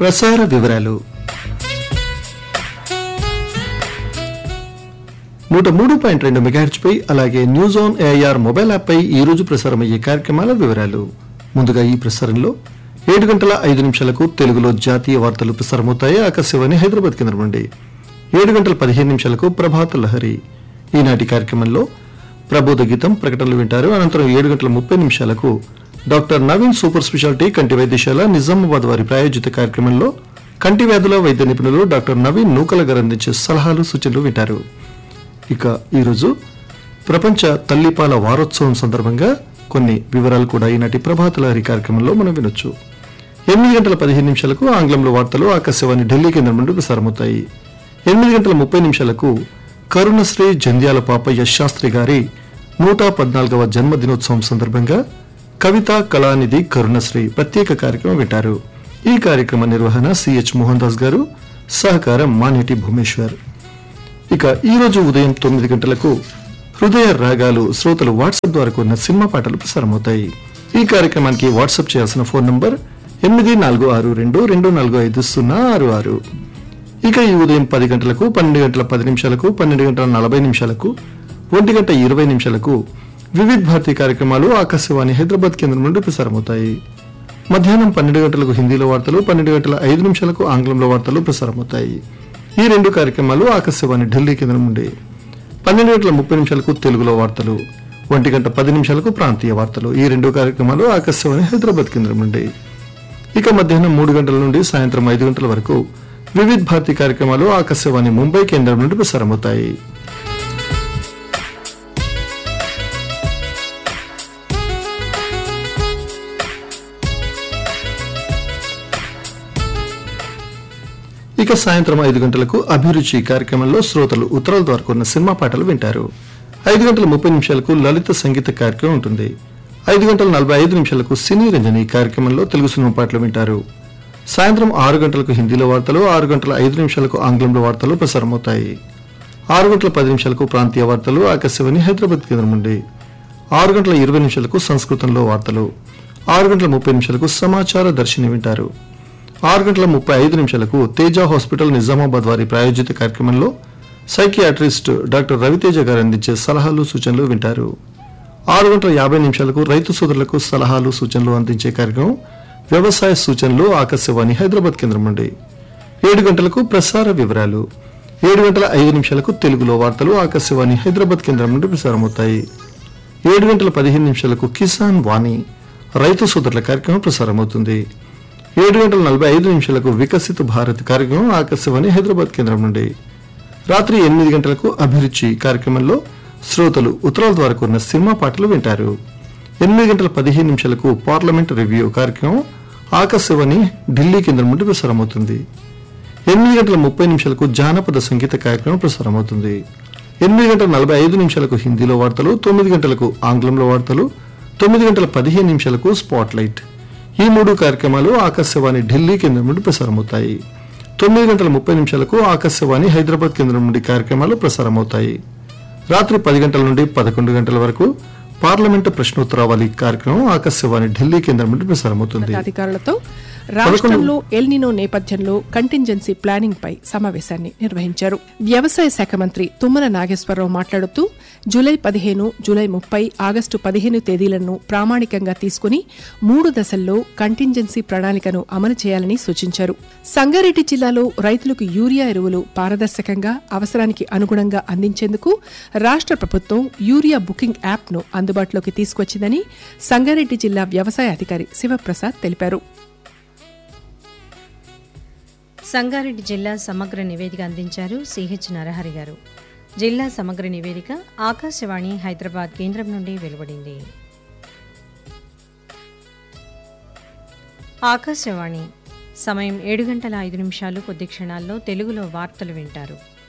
ప్రసార వివరాలు నూట మూడు పాయింట్ రెండు మెగాహెచ్పై అలాగే న్యూస్ ఆన్ ఏఐఆర్ మొబైల్ యాప్పై ఈ రోజు ప్రసారమయ్యే కార్యక్రమాల వివరాలు ముందుగా ఈ ప్రసారంలో ఏడు గంటల ఐదు నిమిషాలకు తెలుగులో జాతీయ వార్తలు ప్రసారమవుతాయి ఆకాశవాణి హైదరాబాద్ కేంద్రం నుండి ఏడు గంటల పదిహేను నిమిషాలకు ప్రభాత లహరి ఈనాటి కార్యక్రమంలో ప్రబోధ గీతం ప్రకటనలు వింటారు అనంతరం ఏడు గంటల ముప్పై నిమిషాలకు డాక్టర్ నవీన్ సూపర్ స్పెషాలిటీ కంటి వైద్యశాల నిజామాబాద్ వారి ప్రాయోజిత కార్యక్రమంలో కంటి వ్యాధుల వైద్య నిపుణులు డాక్టర్ నవీన్ నూకల గారు అందించే సలహాలు సూచనలు వింటారు ఇక ఈరోజు ప్రపంచ తల్లిపాల వారోత్సవం సందర్భంగా కొన్ని వివరాలు కూడా ఈనాటి ప్రభాత లహరి కార్యక్రమంలో మనం వినొచ్చు ఎనిమిది గంటల పదిహేను నిమిషాలకు ఆంగ్లంలో వార్తలు ఆకాశవాణి ఢిల్లీ కేంద్రం నుండి ప్రసారమవుతాయి ఎనిమిది గంటల ముప్పై నిమిషాలకు కరుణశ్రీ జంధ్యాల పాపయ్య శాస్త్రి గారి నూట పద్నాలుగవ జన్మదినోత్సవం సందర్భంగా కవిత కళానిధి కరుణశ్రీ ప్రత్యేక కార్యక్రమం వింటారు ఈ కార్యక్రమ నిర్వహణ సిహెచ్ మోహన్ దాస్ గారు సహకారం మానేటి భూమేశ్వర్ ఇక ఈ రోజు ఉదయం తొమ్మిది గంటలకు హృదయ రాగాలు శ్రోతలు వాట్సాప్ ద్వారా కొన్న సినిమా పాటలు ప్రసారమవుతాయి ఈ కార్యక్రమానికి వాట్సాప్ చేయాల్సిన ఫోన్ నంబర్ ఎనిమిది నాలుగు ఆరు రెండు రెండు నాలుగు ఐదు సున్నా ఆరు ఆరు ఇక ఈ ఉదయం పది గంటలకు పన్నెండు గంటల పది నిమిషాలకు పన్నెండు గంటల నలభై నిమిషాలకు ఒంటి గంట ఇరవై నిమిషాలకు వివిధ భారతి కార్యక్రమాలు ఆకాశవాణి హైదరాబాద్ కేంద్రం నుండి ప్రసారమవుతాయి మధ్యాహ్నం పన్నెండు గంటలకు హిందీలో వార్తలు పన్నెండు గంటల ఐదు నిమిషాలకు ఆంగ్లంలో వార్తలు ప్రసారమవుతాయి ఈ రెండు కార్యక్రమాలు ఆకాశవాణి ఢిల్లీ కేంద్రం నుండి పన్నెండు గంటల ముప్పై నిమిషాలకు తెలుగులో వార్తలు ఒంటి గంట పది నిమిషాలకు ప్రాంతీయ వార్తలు ఈ రెండు కార్యక్రమాలు ఆకాశవాణి హైదరాబాద్ కేంద్రం నుండి ఇక మధ్యాహ్నం మూడు గంటల నుండి సాయంత్రం ఐదు గంటల వరకు వివిధ భారతి కార్యక్రమాలు ఆకాశవాణి ముంబై కేంద్రం నుండి ప్రసారమవుతాయి ఇక సాయంత్రం ఐదు గంటలకు అభిరుచి కార్యక్రమంలో శ్రోతలు ఉత్తరాల ద్వారా కొన్న సినిమా పాటలు వింటారు ఐదు గంటల ముప్పై నిమిషాలకు లలిత సంగీత కార్యక్రమం ఉంటుంది ఐదు గంటల నలభై ఐదు నిమిషాలకు సినీ రంజని కార్యక్రమంలో తెలుగు సినిమా పాటలు వింటారు సాయంత్రం ఆరు గంటలకు హిందీలో వార్తలు ఆరు గంటల ఐదు నిమిషాలకు ఆంగ్లంలో వార్తలు ప్రసారమవుతాయి ఆరు గంటల పది నిమిషాలకు ప్రాంతీయ వార్తలు ఆకాశవాణి హైదరాబాద్ కేంద్రం నుండి ఆరు గంటల ఇరవై నిమిషాలకు సంస్కృతంలో వార్తలు ఆరు గంటల ముప్పై నిమిషాలకు సమాచార దర్శిని వింటారు ఆరు గంటల ముప్పై ఐదు నిమిషాలకు తేజ హాస్పిటల్ నిజామాబాద్ వారి ప్రాయోజిత కార్యక్రమంలో సైకియాట్రిస్ట్ డాక్టర్ రవితేజ గారు అందించే సలహాలు సూచనలు వింటారు ఆరు గంటల యాభై నిమిషాలకు రైతు సోదరులకు సలహాలు సూచనలు అందించే కార్యక్రమం వ్యవసాయ సూచనలు ఆకాశవాణి హైదరాబాద్ కేంద్రం నుండి ఏడు గంటలకు ప్రసార వివరాలు ఏడు గంటల ఐదు నిమిషాలకు తెలుగులో వార్తలు ఆకాశవాణి హైదరాబాద్ కేంద్రం నుండి ప్రసారమవుతాయి ఏడు గంటల పదిహేను నిమిషాలకు కిసాన్ వాణి రైతు సోదరుల కార్యక్రమం ప్రసారమవుతుంది ఏడు గంటల నలభై ఐదు నిమిషాలకు వికసిత భారత్ కార్యక్రమం ఆకాశవాణి హైదరాబాద్ కేంద్రం నుండి రాత్రి ఎనిమిది గంటలకు అభిరుచి కార్యక్రమంలో శ్రోతలు ఉత్తరాల ద్వారా కొన్న సినిమా పాటలు వింటారు ఎనిమిది గంటల పదిహేను నిమిషాలకు పార్లమెంట్ రివ్యూ కార్యక్రమం ఆకాశవాణి ఢిల్లీ కేంద్రం నుండి ప్రసారమవుతుంది ఎనిమిది గంటల ముప్పై నిమిషాలకు జానపద సంగీత కార్యక్రమం ప్రసారమవుతుంది ఎనిమిది గంటల నలభై ఐదు నిమిషాలకు హిందీలో వార్తలు తొమ్మిది గంటలకు ఆంగ్లంలో వార్తలు తొమ్మిది గంటల పదిహేను నిమిషాలకు స్పాట్ లైట్ ఈ మూడు కార్యక్రమాలు ఆకాశవాణి ఢిల్లీ కేంద్రం నుండి ప్రసారమవుతాయి తొమ్మిది గంటల ముప్పై నిమిషాలకు ఆకాశవాణి హైదరాబాద్ కేంద్రం నుండి కార్యక్రమాలు ప్రసారమవుతాయి రాత్రి పది గంటల నుండి పదకొండు గంటల వరకు పార్లమెంటు ప్రశ్నోత్తరావళి కార్యక్రమం ఆకాశవాణి ఢిల్లీ కేంద్రం నుండి ప్రసారమవుతుంది అధికారులతో రాష్ట్రంలో ఎల్నినో నేపథ్యంలో కంటింజెన్సీ ప్లానింగ్ పై సమావేశాన్ని నిర్వహించారు వ్యవసాయ శాఖ మంత్రి తుమ్మల నాగేశ్వరరావు మాట్లాడుతూ జూలై పదిహేను జూలై ముప్పై ఆగస్టు పదిహేను తేదీలను ప్రామాణికంగా తీసుకుని మూడు దశల్లో కంటింజెన్సీ ప్రణాళికను అమలు చేయాలని సూచించారు సంగారెడ్డి జిల్లాలో రైతులకు యూరియా ఎరువులు పారదర్శకంగా అవసరానికి అనుగుణంగా అందించేందుకు రాష్ట్ర ప్రభుత్వం యూరియా బుకింగ్ యాప్ను అందుబాటులోకి తీసుకొచ్చిందని సంగారెడ్డి జిల్లా వ్యవసాయ అధికారి శివప్రసాద్ తెలిపారు సంగారెడ్డి జిల్లా సమగ్ర నివేదిక అందించారు సిహెచ్ నరహరి గారు జిల్లా సమగ్ర నివేదిక ఆకాశవాణి హైదరాబాద్ కేంద్రం నుండి వెలువడింది ఆకాశవాణి సమయం ఏడు గంటల ఐదు నిమిషాలు కొద్ది క్షణాల్లో తెలుగులో వార్తలు వింటారు